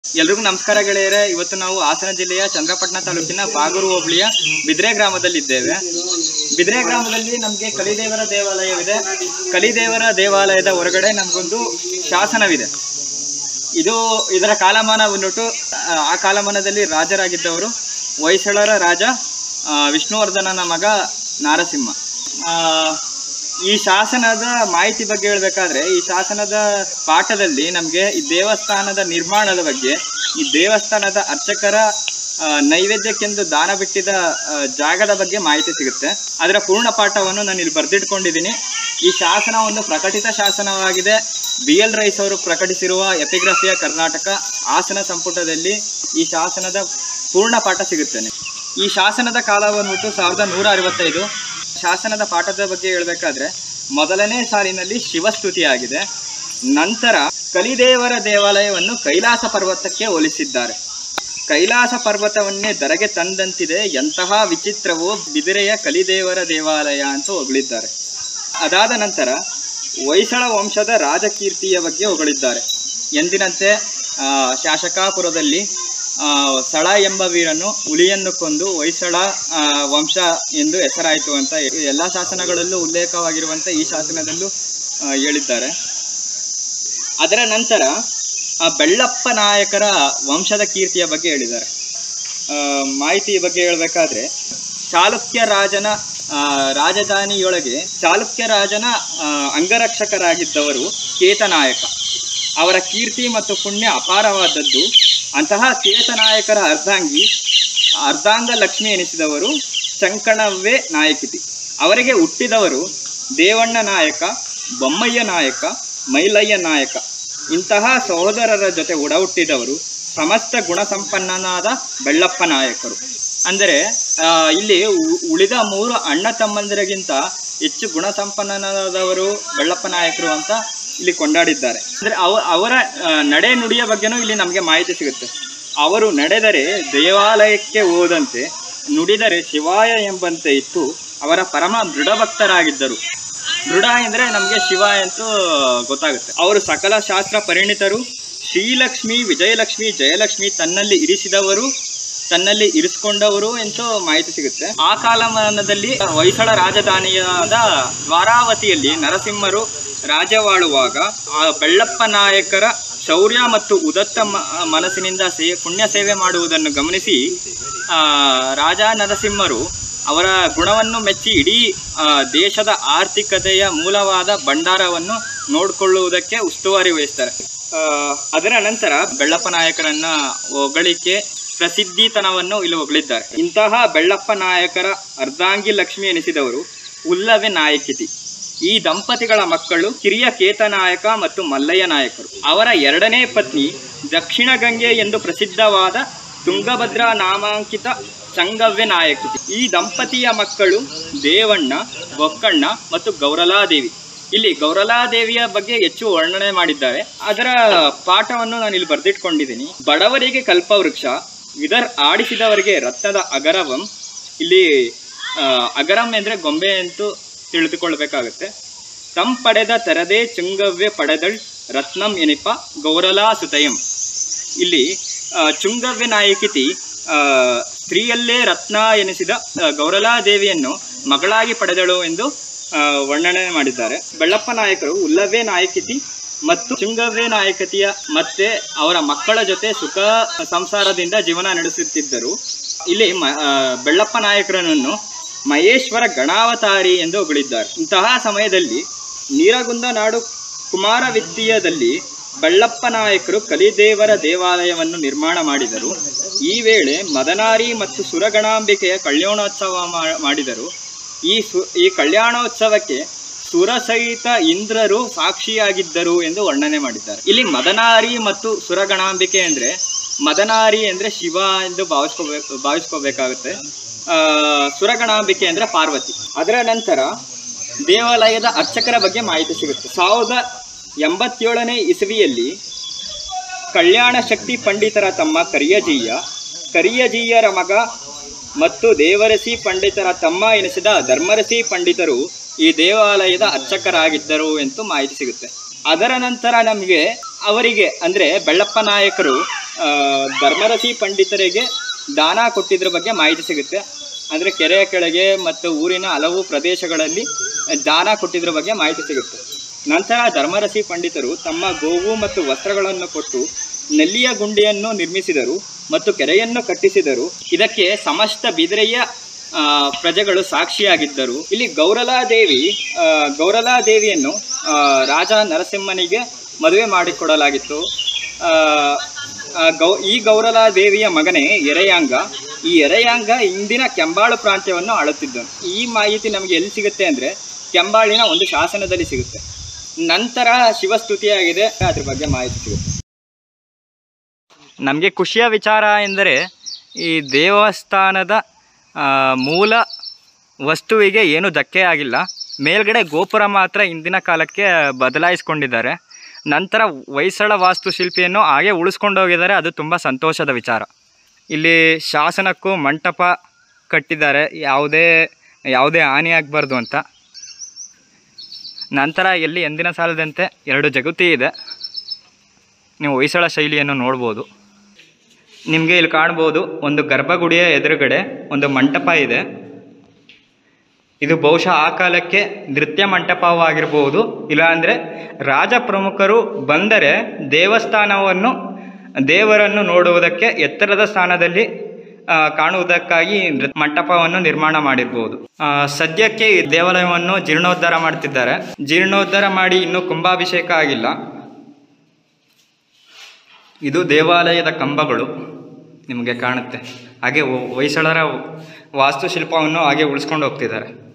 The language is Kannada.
ಎಲ್ರಿಗೂ ನಮಸ್ಕಾರ ಗೆಳೆಯರೆ ಇವತ್ತು ನಾವು ಹಾಸನ ಜಿಲ್ಲೆಯ ಚಂದ್ರಪಟ್ಟಣ ತಾಲೂಕಿನ ಬಾಗೂರು ಹೋಬಳಿಯ ಬಿದ್ರೆ ಗ್ರಾಮದಲ್ಲಿದ್ದೇವೆ ಬಿದ್ರೆ ಗ್ರಾಮದಲ್ಲಿ ನಮಗೆ ಕಲಿದೇವರ ದೇವಾಲಯವಿದೆ ಕಲಿದೇವರ ದೇವಾಲಯದ ಹೊರಗಡೆ ನಮಗೊಂದು ಶಾಸನವಿದೆ ಇದು ಇದರ ಕಾಲಮಾನ ಬಂದ್ಬಿಟ್ಟು ಆ, ಆ ಕಾಲಮಾನದಲ್ಲಿ ರಾಜರಾಗಿದ್ದವರು ಹೊಯ್ಸಳರ ರಾಜ ಆ, ವಿಷ್ಣುವರ್ಧನನ ಮಗ ನಾರಸಿಂಹ ಆ, ಈ ಶಾಸನದ ಮಾಹಿತಿ ಬಗ್ಗೆ ಹೇಳ್ಬೇಕಾದ್ರೆ ಈ ಶಾಸನದ ಪಾಠದಲ್ಲಿ ನಮಗೆ ಈ ದೇವಸ್ಥಾನದ ನಿರ್ಮಾಣದ ಬಗ್ಗೆ ಈ ದೇವಸ್ಥಾನದ ಅರ್ಚಕರ ಆ, ನೈವೇದ್ಯಕ್ಕೆಂದು ದಾನ ಬಿಟ್ಟಿದ ಆ, ಜಾಗದ ಬಗ್ಗೆ ಮಾಹಿತಿ ಸಿಗುತ್ತೆ ಅದರ ಪೂರ್ಣ ಪಾಠವನ್ನು ನಾನು ಇಲ್ಲಿ ಬರೆದಿಟ್ಕೊಂಡಿದ್ದೀನಿ ಈ ಶಾಸನ ಒಂದು ಪ್ರಕಟಿತ ಶಾಸನವಾಗಿದೆ ಬಿ ಎಲ್ ರೈಸ್ ಅವರು ಪ್ರಕಟಿಸಿರುವ ಎಪಿಗ್ರಫಿಯ ಕರ್ನಾಟಕ ಹಾಸನ ಸಂಪುಟದಲ್ಲಿ ಈ ಶಾಸನದ ಪೂರ್ಣ ಪಾಠ ಸಿಗುತ್ತೇನೆ ಈ ಶಾಸನದ ಕಾಲ ಬಂದ್ಬಿಟ್ಟು ಸಾವಿರದ ನೂರ ಅರವತ್ತೈದು ಶಾಸನದ ಪಾಠದ ಬಗ್ಗೆ ಹೇಳಬೇಕಾದ್ರೆ ಮೊದಲನೇ ಸಾಲಿನಲ್ಲಿ ಶಿವಸ್ತುತಿಯಾಗಿದೆ ನಂತರ ಕಲಿದೇವರ ದೇವಾಲಯವನ್ನು ಕೈಲಾಸ ಪರ್ವತಕ್ಕೆ ಹೋಲಿಸಿದ್ದಾರೆ ಕೈಲಾಸ ಪರ್ವತವನ್ನೇ ಧರೆಗೆ ತಂದಂತಿದೆ ಎಂತಹ ವಿಚಿತ್ರವೋ ಬಿದಿರೆಯ ಕಲಿದೇವರ ದೇವಾಲಯ ಅಂತ ಹೊಗಳಿದ್ದಾರೆ ಅದಾದ ನಂತರ ಹೊಯ್ಸಳ ವಂಶದ ರಾಜಕೀರ್ತಿಯ ಬಗ್ಗೆ ಹೊಗಳಿದ್ದಾರೆ ಎಂದಿನಂತೆ ಆ, ಶಾಸಕಾಪುರದಲ್ಲಿ ಆ, ಸಳ ಎಂಬ ವೀರನು ಹುಲಿಯನ್ನು ಕೊಂದು ಹೊಯ್ಸಳ ಆ, ವಂಶ ಎಂದು ಹೆಸರಾಯಿತು ಅಂತ ಎಲ್ಲ ಶಾಸನಗಳಲ್ಲೂ ಉಲ್ಲೇಖವಾಗಿರುವಂತೆ ಈ ಶಾಸನದಲ್ಲೂ ಆ, ಹೇಳಿದ್ದಾರೆ ಅದರ ನಂತರ ಆ ಬೆಳ್ಳಪ್ಪ ನಾಯಕರ ವಂಶದ ಕೀರ್ತಿಯ ಬಗ್ಗೆ ಹೇಳಿದ್ದಾರೆ ಆ, ಮಾಹಿತಿ ಬಗ್ಗೆ ಹೇಳಬೇಕಾದ್ರೆ ಚಾಲುಕ್ಯ ರಾಜನ ಆ, ರಾಜಧಾನಿಯೊಳಗೆ ಚಾಲುಕ್ಯ ರಾಜನ ಆ, ಅಂಗರಕ್ಷಕರಾಗಿದ್ದವರು ಕೇತನಾಯಕ ಅವರ ಕೀರ್ತಿ ಮತ್ತು ಪುಣ್ಯ ಅಪಾರವಾದದ್ದು ಅಂತಹ ಕೇತನಾಯಕರ ಅರ್ಧಾಂಗಿ ಅರ್ಧಾಂಗ ಲಕ್ಷ್ಮಿ ಎನಿಸಿದವರು ಚಂಕಣವ್ವೆ ನಾಯಕಿತಿ ಅವರಿಗೆ ಹುಟ್ಟಿದವರು ದೇವಣ್ಣ ನಾಯಕ ಬೊಮ್ಮಯ್ಯ ನಾಯಕ ಮೈಲಯ್ಯ ನಾಯಕ ಇಂತಹ ಸಹೋದರರ ಜೊತೆ ಒಡ ಹುಟ್ಟಿದವರು ಸಮಸ್ತ ಗುಣಸಂಪನ್ನನಾದ ಬೆಳ್ಳಪ್ಪ ನಾಯಕರು ಅಂದರೆ ಆ, ಇಲ್ಲಿ ಉ- ಉಳಿದ ಮೂರು ಅಣ್ಣ ತಮ್ಮಂದಿರಿಗಿಂತ ಹೆಚ್ಚು ಗುಣಸಂಪನ್ನನಾದವರು ಬೆಳ್ಳಪ್ಪ ನಾಯಕರು ಅಂತ ಇಲ್ಲಿ ಕೊಂಡಾಡಿದ್ದಾರೆ ಅಂದರೆ ಅವ ಅವರ ಆ, ನಡೆ ನುಡಿಯ ಬಗ್ಗೆನೂ ಇಲ್ಲಿ ನಮಗೆ ಮಾಹಿತಿ ಸಿಗುತ್ತೆ ಅವರು ನಡೆದರೆ ದೇವಾಲಯಕ್ಕೆ ಹೋದಂತೆ ನುಡಿದರೆ ಶಿವಾಯ ಎಂಬಂತೆ ಇತ್ತು ಅವರ ಪರಮ ದೃಢಭಕ್ತರಾಗಿದ್ದರು ದೃಢ ಎಂದರೆ ನಮಗೆ ಶಿವ ಅಂತೂ ಗೊತ್ತಾಗುತ್ತೆ ಅವರು ಸಕಲ ಶಾಸ್ತ್ರ ಪರಿಣಿತರು ಶ್ರೀಲಕ್ಷ್ಮಿ ವಿಜಯಲಕ್ಷ್ಮಿ ಜಯಲಕ್ಷ್ಮಿ ತನ್ನಲ್ಲಿ ಇರಿಸಿದವರು ತನ್ನಲ್ಲಿ ಇರಿಸಿಕೊಂಡವರು ಎಂದು ಮಾಹಿತಿ ಸಿಗುತ್ತೆ ಆ ಕಾಲಮಾನದಲ್ಲಿ ಹೊಯ್ಸಳ ರಾಜಧಾನಿಯಾದ ದ್ವಾರಾವತಿಯಲ್ಲಿ ನರಸಿಂಹರು ರಾಜ್ಯವಾಳುವಾಗ ಆ ಬೆಳ್ಳಪ್ಪ ನಾಯಕರ ಶೌರ್ಯ ಮತ್ತು ಉದತ್ತ ಮ- ಮನಸ್ಸಿನಿಂದ ಸೇ ಪುಣ್ಯ ಸೇವೆ ಮಾಡುವುದನ್ನು ಗಮನಿಸಿ ಆ, ರಾಜ ನರಸಿಂಹರು ಅವರ ಗುಣವನ್ನು ಮೆಚ್ಚಿ ಇಡೀ ಆ, ದೇಶದ ಆರ್ಥಿಕತೆಯ ಮೂಲವಾದ ಭಂಡಾರವನ್ನು ನೋಡಿಕೊಳ್ಳುವುದಕ್ಕೆ ಉಸ್ತುವಾರಿ ವಹಿಸ್ತಾರೆ ಆ, ಅದರ ನಂತರ ಬೆಳ್ಳಪ್ಪ ನಾಯಕರನ್ನ ಹೊಗಳಿಕೆ ಪ್ರಸಿದ್ಧಿತನವನ್ನು ಇಲ್ಲಿ ಹೊಗಳಿದ್ದಾರೆ ಇಂತಹ ಬೆಳ್ಳಪ್ಪ ನಾಯಕರ ಅರ್ಧಾಂಗಿ ಲಕ್ಷ್ಮಿ ಎನಿಸಿದವರು ಉಲ್ಲವೆ ನಾಯಕಿತಿ ಈ ದಂಪತಿಗಳ ಮಕ್ಕಳು ಕಿರಿಯ ಕೇತನಾಯಕ ಮತ್ತು ಮಲ್ಲಯ್ಯ ನಾಯಕರು ಅವರ ಎರಡನೇ ಪತ್ನಿ ದಕ್ಷಿಣ ಗಂಗೆ ಎಂದು ಪ್ರಸಿದ್ಧವಾದ ತುಂಗಭದ್ರಾ ನಾಮಾಂಕಿತ ಚಂಗವ್ಯ ನಾಯಕಿತಿ ಈ ದಂಪತಿಯ ಮಕ್ಕಳು ದೇವಣ್ಣ ಬೊಕ್ಕಣ್ಣ ಮತ್ತು ಗೌರಲಾದೇವಿ ಇಲ್ಲಿ ಗೌರಲಾದೇವಿಯ ಬಗ್ಗೆ ಹೆಚ್ಚು ವರ್ಣನೆ ಮಾಡಿದ್ದಾರೆ ಅದರ ಪಾಠವನ್ನು ನಾನು ಇಲ್ಲಿ ಬರೆದಿಟ್ಕೊಂಡಿದ್ದೀನಿ ಬಡವರಿಗೆ ಕಲ್ಪವೃಕ್ಷ ವಿದರ್ ಆಡಿಸಿದವರಿಗೆ ರತ್ನದ ಅಗರವಂ ಇಲ್ಲಿ ಆ, ಅಗರಂ ಎಂದರೆ ಗೊಂಬೆ ಅಂತೂ ತಿಳಿದುಕೊಳ್ಬೇಕಾಗುತ್ತೆ ತಂ ಪಡೆದ ತೆರದೇ ಚುಂಗವ್ಯ ಪಡೆದಳ್ ರತ್ನಂ ಎನಿಪ ಗೌರಲಾ ಸುತಯಂ ಇಲ್ಲಿ ಆ, ಚುಂಗವ್ಯ ನಾಯಕಿತಿ ಆ, ಸ್ತ್ರೀಯಲ್ಲೇ ರತ್ನ ಎನಿಸಿದ ಆ, ಗೌರಲಾದೇವಿಯನ್ನು ಮಗಳಾಗಿ ಪಡೆದಳು ಎಂದು ಆ, ವರ್ಣನೆ ಮಾಡಿದ್ದಾರೆ ಬೆಳ್ಳಪ್ಪ ನಾಯಕರು ಉಲ್ಲವೇ ನಾಯಕಿತಿ ಮತ್ತು ಚುಂಗವ್ಯ ನಾಯಕತಿಯ ಮತ್ತೆ ಅವರ ಮಕ್ಕಳ ಜೊತೆ ಸುಖ ಸಂಸಾರದಿಂದ ಜೀವನ ನಡೆಸುತ್ತಿದ್ದರು ಇಲ್ಲಿ ಮ- ಆ, ಬೆಳ್ಳಪ್ಪ ನಾಯಕರನ್ನು ಮಹೇಶ್ವರ ಗಣಾವತಾರಿ ಎಂದು ಹೊಗಳಿದ್ದಾರೆ ಇಂತಹ ಸಮಯದಲ್ಲಿ ನೀರಗುಂದ ನಾಡು ಕುಮಾರವಿತ್ತೀಯದಲ್ಲಿ ಬೆಳ್ಳಪ್ಪ ನಾಯಕರು ಕಲಿದೇವರ ದೇವಾಲಯವನ್ನು ನಿರ್ಮಾಣ ಮಾಡಿದರು ಈ ವೇಳೆ ಮದನಾರಿ ಮತ್ತು ಸುರಗಣಾಂಬಿಕೆಯ ಕಲ್ಯಾಣೋತ್ಸವ ಮಾ- ಮಾಡಿದರು ಈ ಸು ಈ ಕಲ್ಯಾಣೋತ್ಸವಕ್ಕೆ ಸುರಸಹಿತ ಇಂದ್ರರು ಸಾಕ್ಷಿಯಾಗಿದ್ದರು ಎಂದು ವರ್ಣನೆ ಮಾಡಿದ್ದಾರೆ ಇಲ್ಲಿ ಮದನಾರಿ ಮತ್ತು ಸುರಗಣಾಂಬಿಕೆ ಅಂದರೆ ಮದನಾರಿ ಅಂದರೆ ಶಿವ ಎಂದು ಭಾವಿಸ್ಕೋಬೇಕು ಭಾವಿಸ್ಕೋಬೇಕಾಗುತ್ತೆ ಆ, ಸುರಗಣಾಂಬಿಕೆ ಅಂದರೆ ಪಾರ್ವತಿ ಅದರ ನಂತರ ದೇವಾಲಯದ ಅರ್ಚಕರ ಬಗ್ಗೆ ಮಾಹಿತಿ ಸಿಗುತ್ತೆ ಸಾವಿರದ ಎಂಬತ್ತೇಳನೇ ಇಸವಿಯಲ್ಲಿ ಕಲ್ಯಾಣ ಶಕ್ತಿ ಪಂಡಿತರ ತಮ್ಮ ಕರಿಯಜೀಯ ಕರಿಯಜೀಯರ ಮಗ ಮತ್ತು ದೇವರಸಿ ಪಂಡಿತರ ತಮ್ಮ ಎನಿಸಿದ ಧರ್ಮರಸಿ ಪಂಡಿತರು ಈ ದೇವಾಲಯದ ಅರ್ಚಕರಾಗಿದ್ದರು ಎಂದು ಮಾಹಿತಿ ಸಿಗುತ್ತೆ ಅದರ ನಂತರ ನಮಗೆ ಅವರಿಗೆ ಅಂದರೆ ಬೆಳ್ಳಪ್ಪ ನಾಯಕರು ಆ, ಧರ್ಮರಸಿ ಪಂಡಿತರಿಗೆ ದಾನ ಕೊಟ್ಟಿದ್ರ ಬಗ್ಗೆ ಮಾಹಿತಿ ಸಿಗುತ್ತೆ ಅಂದರೆ ಕೆರೆಯ ಕೆಳಗೆ ಮತ್ತು ಊರಿನ ಹಲವು ಪ್ರದೇಶಗಳಲ್ಲಿ ದಾನ ಕೊಟ್ಟಿದ್ರ ಬಗ್ಗೆ ಮಾಹಿತಿ ಸಿಗುತ್ತೆ ನಂತರ ಧರ್ಮರಸಿ ಪಂಡಿತರು ತಮ್ಮ ಗೋವು ಮತ್ತು ವಸ್ತ್ರಗಳನ್ನು ಕೊಟ್ಟು ನೆಲ್ಲಿಯ ಗುಂಡಿಯನ್ನು ನಿರ್ಮಿಸಿದರು ಮತ್ತು ಕೆರೆಯನ್ನು ಕಟ್ಟಿಸಿದರು ಇದಕ್ಕೆ ಸಮಸ್ತ ಬಿದಿರೆಯ ಆ, ಪ್ರಜೆಗಳು ಸಾಕ್ಷಿಯಾಗಿದ್ದರು ಇಲ್ಲಿ ಗೌರಲಾದೇವಿ ಆ, ಗೌರಲಾದೇವಿಯನ್ನು ಆ, ರಾಜ ನರಸಿಂಹನಿಗೆ ಮದುವೆ ಮಾಡಿಕೊಡಲಾಗಿತ್ತು ಆ, ಆ, ಗೌ ಈ ಗೌರಲಾದೇವಿಯ ಮಗನೇ ಎರೆಯಾಂಗ ಈ ಎರೆಯಾಂಗ ಇಂದಿನ ಕೆಂಬಾಳು ಪ್ರಾಂತ್ಯವನ್ನು ಆಳುತ್ತಿದ್ದನು ಈ ಮಾಹಿತಿ ನಮಗೆ ಎಲ್ಲಿ ಸಿಗುತ್ತೆ ಅಂದರೆ ಕೆಂಬಾಳಿನ ಒಂದು ಶಾಸನದಲ್ಲಿ ಸಿಗುತ್ತೆ ನಂತರ ಶಿವಸ್ತುತಿಯಾಗಿದೆ ಅದ್ರ ಬಗ್ಗೆ ಮಾಹಿತಿ ಸಿಗುತ್ತೆ ನಮಗೆ ಖುಷಿಯ ವಿಚಾರ ಎಂದರೆ ಈ ದೇವಸ್ಥಾನದ ಆ, ಮೂಲ ವಸ್ತುವಿಗೆ ಏನು ಧಕ್ಕೆ ಆಗಿಲ್ಲ ಮೇಲ್ಗಡೆ ಗೋಪುರ ಮಾತ್ರ ಇಂದಿನ ಕಾಲಕ್ಕೆ ಬದಲಾಯಿಸ್ಕೊಂಡಿದ್ದಾರೆ ನಂತರ ಹೊಯ್ಸಳ ವಾಸ್ತುಶಿಲ್ಪಿಯನ್ನು ಹಾಗೆ ಉಳಿಸ್ಕೊಂಡು ಹೋಗಿದ್ದಾರೆ ಅದು ತುಂಬ ಸಂತೋಷದ ವಿಚಾರ ಇಲ್ಲಿ ಶಾಸನಕ್ಕೂ ಮಂಟಪ ಕಟ್ಟಿದ್ದಾರೆ ಯಾವುದೇ ಯಾವುದೇ ಹಾನಿ ಆಗಬಾರ್ದು ಅಂತ ನಂತರ ಎಲ್ಲಿ ಎಂದಿನ ಸಾಲದಂತೆ ಎರಡು ಜಗತಿ ಇದೆ ನೀವು ಹೊಯ್ಸಳ ಶೈಲಿಯನ್ನು ನೋಡ್ಬೋದು ನಿಮಗೆ ಇಲ್ಲಿ ಕಾಣ್ಬೋದು ಒಂದು ಗರ್ಭಗುಡಿಯ ಎದುರುಗಡೆ ಒಂದು ಮಂಟಪ ಇದೆ ಇದು ಬಹುಶಃ ಆ ಕಾಲಕ್ಕೆ ನೃತ್ಯ ಮಂಟಪವಾಗಿರ್ಬೋದು ಇಲ್ಲಾಂದರೆ ರಾಜ ಪ್ರಮುಖರು ಬಂದರೆ ದೇವಸ್ಥಾನವನ್ನು ದೇವರನ್ನು ನೋಡುವುದಕ್ಕೆ ಎತ್ತರದ ಸ್ಥಾನದಲ್ಲಿ ಆ, ಕಾಣುವುದಕ್ಕಾಗಿ ನೃ- ಮಂಟಪವನ್ನು ನಿರ್ಮಾಣ ಮಾಡಿರ್ಬೋದು ಆ, ಸದ್ಯಕ್ಕೆ ಈ ದೇವಾಲಯವನ್ನು ಜೀರ್ಣೋದ್ಧಾರ ಮಾಡ್ತಿದ್ದಾರೆ ಜೀರ್ಣೋದ್ಧಾರ ಮಾಡಿ ಇನ್ನೂ ಕುಂಭಾಭಿಷೇಕ ಆಗಿಲ್ಲ ಇದು ದೇವಾಲಯದ ಕಂಬಗಳು ನಿಮಗೆ ಕಾಣುತ್ತೆ ಹಾಗೆ ಹೊ- ಹೊಯ್ಸಳರ ವಾಸ್ತುಶಿಲ್ಪವನ್ನು ಹಾಗೆ ಉಳಿಸ್ಕೊಂಡು ಹೋಗ್ತಿದ್ದಾರೆ